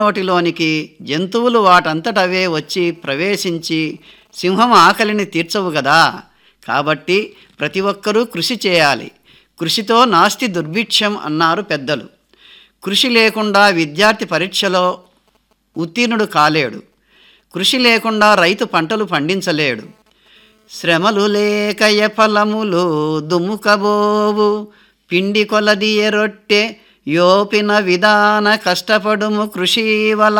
నోటిలోనికి జంతువులు వాటంతటవే వచ్చి ప్రవేశించి సింహం ఆకలిని తీర్చవు గదా కాబట్టి ప్రతి ఒక్కరూ కృషి చేయాలి కృషితో నాస్తి దుర్భిక్షం అన్నారు పెద్దలు కృషి లేకుండా విద్యార్థి పరీక్షలో ఉత్తీర్ణుడు కాలేడు కృషి లేకుండా రైతు పంటలు పండించలేడు శ్రమలు లేకయ ఫలములు దుముకబోవు పిండి కొలది రొట్టె యోపిన విధాన కష్టపడుము కృషి వల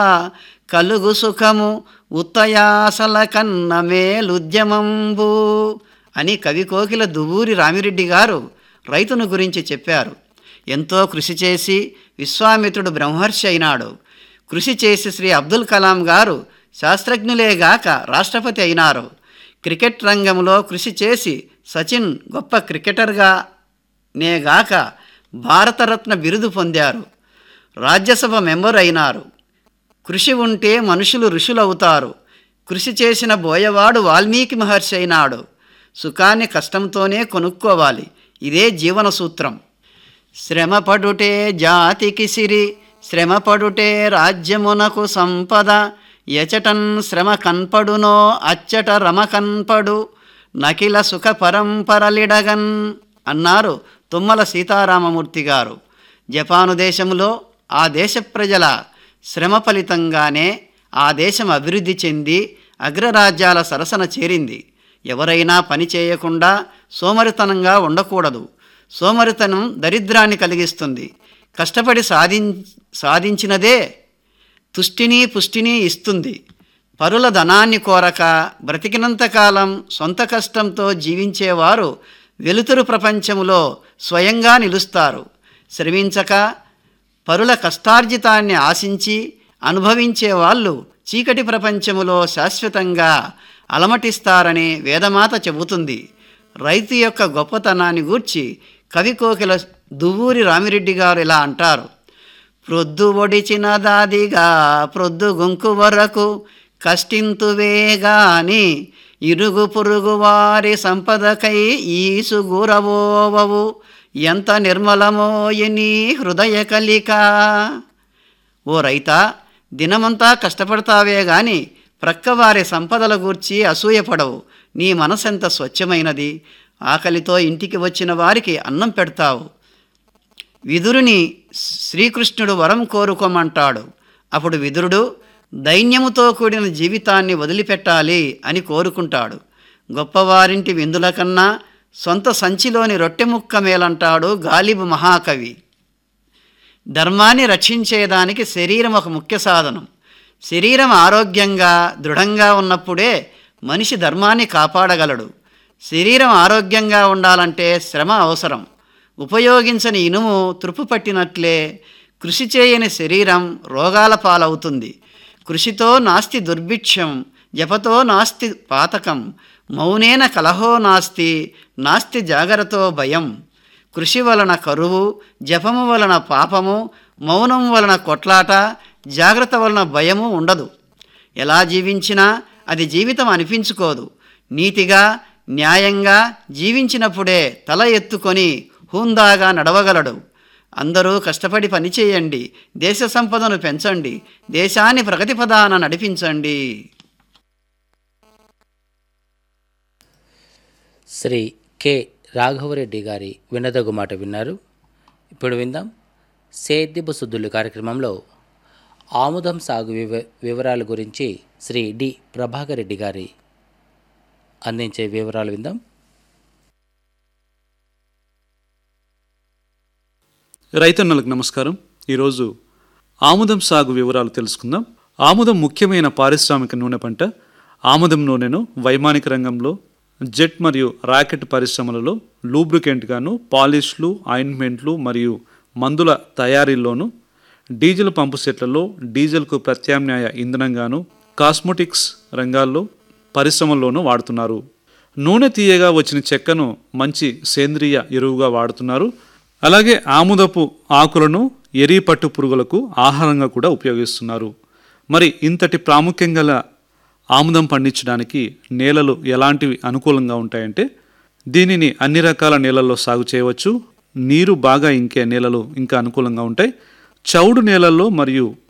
కలుగు సుఖము ఉత్తయాసల కన్న మేలుద్యమంబు అని కవి కోకిల దువ్వూరి రామిరెడ్డి గారు రైతును గురించి చెప్పారు ఎంతో కృషి చేసి విశ్వామిత్రుడు బ్రహ్మర్షి అయినాడు కృషి చేసి శ్రీ అబ్దుల్ కలాం గారు శాస్త్రజ్ఞులేగాక రాష్ట్రపతి అయినారు క్రికెట్ రంగంలో కృషి చేసి సచిన్ గొప్ప క్రికెటర్గా నేగాక భారతరత్న బిరుదు పొందారు రాజ్యసభ మెంబర్ అయినారు కృషి ఉంటే మనుషులు ఋషులవుతారు కృషి చేసిన బోయవాడు వాల్మీకి మహర్షి అయినాడు సుఖాన్ని కష్టంతోనే కొనుక్కోవాలి ఇదే జీవన సూత్రం శ్రమపడుటే జాతికి సిరి శ్రమపడుటే రాజ్యమునకు సంపద ఎచటన్ శ్రమ కన్పడునో అచ్చట రమ కన్పడు నకిల సుఖ పరంపరలిడగన్ అన్నారు తుమ్మల సీతారామమూర్తి గారు జపాను దేశంలో ఆ దేశ ప్రజల శ్రమ ఫలితంగానే ఆ దేశం అభివృద్ధి చెంది అగ్రరాజ్యాల సరసన చేరింది ఎవరైనా పని చేయకుండా సోమరితనంగా ఉండకూడదు సోమరితనం దరిద్రాన్ని కలిగిస్తుంది కష్టపడి సాధిం సాధించినదే తుష్టిని పుష్టిని ఇస్తుంది పరుల ధనాన్ని కోరక బ్రతికినంతకాలం సొంత కష్టంతో జీవించేవారు వెలుతురు ప్రపంచంలో స్వయంగా నిలుస్తారు శ్రమించక పరుల కష్టార్జితాన్ని ఆశించి అనుభవించే వాళ్ళు చీకటి ప్రపంచములో శాశ్వతంగా అలమటిస్తారని వేదమాత చెబుతుంది రైతు యొక్క గొప్పతనాన్ని గూర్చి కవి కోకిల దువ్వూరి రామిరెడ్డి గారు ఇలా అంటారు ప్రొద్దు ఒడిచిన దాదిగా ప్రొద్దు గుంకు వరకు కష్టింతువేగాని ఇరుగు పొరుగు వారి సంపదకై ఈసుగూరవోవవు ఎంత నిర్మలమో ఎనీ హృదయ కలిక ఓ రైతా దినమంతా కష్టపడతావే గాని ప్రక్కవారి సంపదల గూర్చి అసూయపడవు నీ మనసెంత స్వచ్ఛమైనది ఆకలితో ఇంటికి వచ్చిన వారికి అన్నం పెడతావు విదురుని శ్రీకృష్ణుడు వరం కోరుకోమంటాడు అప్పుడు విదురుడు దైన్యముతో కూడిన జీవితాన్ని వదిలిపెట్టాలి అని కోరుకుంటాడు గొప్పవారింటి విందుల కన్నా సొంత సంచిలోని రొట్టె ముక్క మేలంటాడు గాలిబు మహాకవి ధర్మాన్ని రక్షించేదానికి శరీరం ఒక ముఖ్య సాధనం శరీరం ఆరోగ్యంగా దృఢంగా ఉన్నప్పుడే మనిషి ధర్మాన్ని కాపాడగలడు శరీరం ఆరోగ్యంగా ఉండాలంటే శ్రమ అవసరం ఉపయోగించని ఇనుము తురుపు పట్టినట్లే కృషి చేయని శరీరం రోగాల పాలవుతుంది కృషితో నాస్తి దుర్భిక్షం జపతో నాస్తి పాతకం మౌనేన కలహో నాస్తి నాస్తి జాగరతో భయం కృషి వలన కరువు జపము వలన పాపము మౌనం వలన కొట్లాట జాగ్రత్త వలన భయము ఉండదు ఎలా జీవించినా అది జీవితం అనిపించుకోదు నీతిగా న్యాయంగా జీవించినప్పుడే తల ఎత్తుకొని హూందాగా నడవగలడు అందరూ కష్టపడి పనిచేయండి దేశ సంపదను పెంచండి దేశాన్ని ప్రగతి పదాన నడిపించండి శ్రీ కె రాఘవరెడ్డి గారి వినదగు మాట విన్నారు ఇప్పుడు విందాం సేద్యపు శుద్ధులు కార్యక్రమంలో ఆముదం సాగు వివ వివరాల గురించి శ్రీ డి ప్రభాకర్ రెడ్డి గారి అందించే వివరాలు విందాం రైతన్నలకు నమస్కారం ఈరోజు ఆముదం సాగు వివరాలు తెలుసుకుందాం ఆముదం ముఖ్యమైన పారిశ్రామిక నూనె పంట ఆముదం నూనెను వైమానిక రంగంలో జెట్ మరియు రాకెట్ పరిశ్రమలలో లూబ్రికెంట్ గాను పాలిష్లు ఆయింట్మెంట్లు మరియు మందుల తయారీలోను డీజిల్ పంపు సెట్లలో డీజిల్కు ప్రత్యామ్నాయ ఇంధనంగాను కాస్మోటిక్స్ రంగాల్లో పరిశ్రమల్లోనూ వాడుతున్నారు నూనె తీయగా వచ్చిన చెక్కను మంచి సేంద్రియ ఎరువుగా వాడుతున్నారు అలాగే ఆముదపు ఆకులను ఎరి పట్టు పురుగులకు ఆహారంగా కూడా ఉపయోగిస్తున్నారు మరి ఇంతటి ప్రాముఖ్యం గల ఆముదం పండించడానికి నేలలు ఎలాంటివి అనుకూలంగా ఉంటాయంటే దీనిని అన్ని రకాల నేలల్లో సాగు చేయవచ్చు నీరు బాగా ఇంకే నేలలు ఇంకా అనుకూలంగా ఉంటాయి చౌడు నేలల్లో మరియు